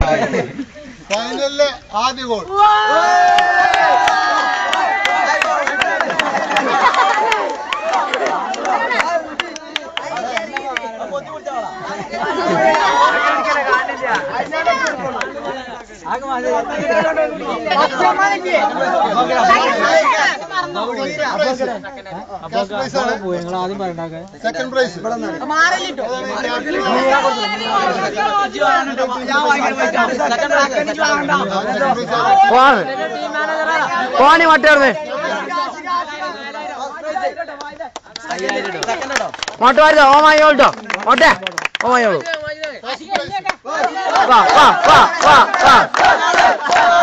ഫൈനലിലെ ആദ്യ goal second prize പോവാണ് പോവാണി മറ്റേർന്ന് മോട്ട വരുതോ ഓ വാങ്ങിയോട്ടോ മോട്ടെ ഓ വാങ്ങിയോളൂ വാ വാ വാ വാ വാ